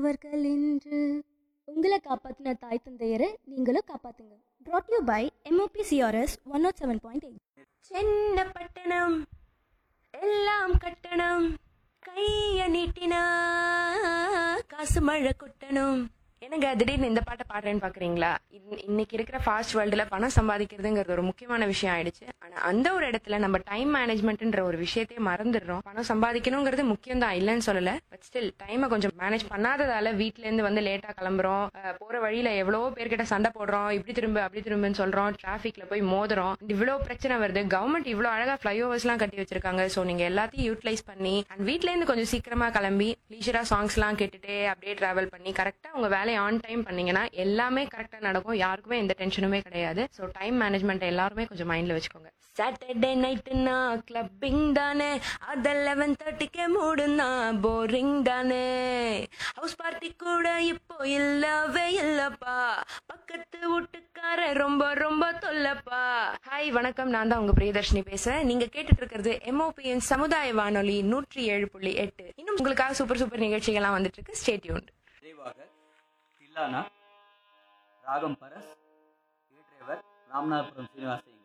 அவர்கள் இன்று உங்களை காப்பாத்தின தாய் தந்தையரை நீங்களும் காப்பாத்துங்க brought you by MOP CRS one nought seven point eight Chennapattanam எல்லாம் கட்டணம் கைய நீட்டினா காசு மழை கொட்டணும் என்னங்க திடீர்னு இந்த பாட்டை பாடுறேன்னு பாக்குறீங்களா இன்ன- இன்னைக்கு இருக்கிற ஃபாஸ்ட் வேர்ல்டுல பணம் சம்பாதிக்கிறதுங்கிறது ஒரு முக்கியமான விஷயம் ஆயிடுச்சு ஆனா அந்த ஒரு இடத்துல நம்ம டைம் மேனேஜ்மெண்ட்ன்ற ஒரு விஷயத்தையே மறந்துடுறோம் பணம் சம்பாதிக்கணுங்கிறது முக்கியம் தான் இல்லைன்னு சொல்லல பட் ஸ்டில் டைமை கொஞ்சம் மேனேஜ் பண்ணாததால வீட்ல இருந்து வந்து லேட்டா கிளம்புறோம் அஹ் போற வழியில எவ்வளவோ பேர்கிட்ட சண்டை போடுறோம் இப்படி திரும்ப அப்படி திரும்பன்னு சொல்றோம் டிராஃபிக்ல போய் மோதுறோம் இவ்வளவு பிரச்சனை வருது கவர்மெண்ட் இவ்வளவு அழகா ஃபிளைஓவர்ஸ் எல்லாம் கட்டி வச்சிருக்காங்க சோ நீங்க எல்லாத்தையும் யூட்டிலைஸ் பண்ணி அண்ட் வீட்ல இருந்து கொஞ்சம் சீக்கிரமா கிளம்பி லீஷரா சாங்ஸ் எல்லாம் கேட்டுட்டே அப்படியே டிராவல் பண்ணி கரெக்டா உங்க வேலையை ஆன் டைம் பண்ணீங்கன்னா எல்லாமே கரெக்டா நடக்கும் யாருக்குமே எந்த டென்ஷனுமே கிடையாது சோ டைம் மேனேஜ்மெண்ட் எல்லாருமே கொஞ்சம் மைண்ட்ல வச்சுக்கோங்க சாட்டர்டே நைட்டுனா கிளப்பிங் தானே அது லெவன் தேர்ட்டிக்கே மூடுனா போரிங் தானே ஹவுஸ் பார்ட்டி கூட இப்போ இல்லவே இல்லப்பா பக்கத்து வீட்டுக்கார ரொம்ப ரொம்ப தொல்லப்பா ஹாய் வணக்கம் நான் தான் உங்க பிரியதர்ஷினி பேசுறேன் நீங்க கேட்டுட்டு இருக்கிறது எம்ஓபிஎன் சமுதாய வானொலி நூற்றி ஏழு புள்ளி எட்டு இன்னும் உங்களுக்காக சூப்பர் சூப்பர் நிகழ்ச்சிகள்லாம் வந்துட்டு இருக்கு ஸ்டேட்யூன் நிறைவாக தில்லானா ராகம் பரஸ் இயற்றியவர் ராமநாதபுரம் சீனிவாசன்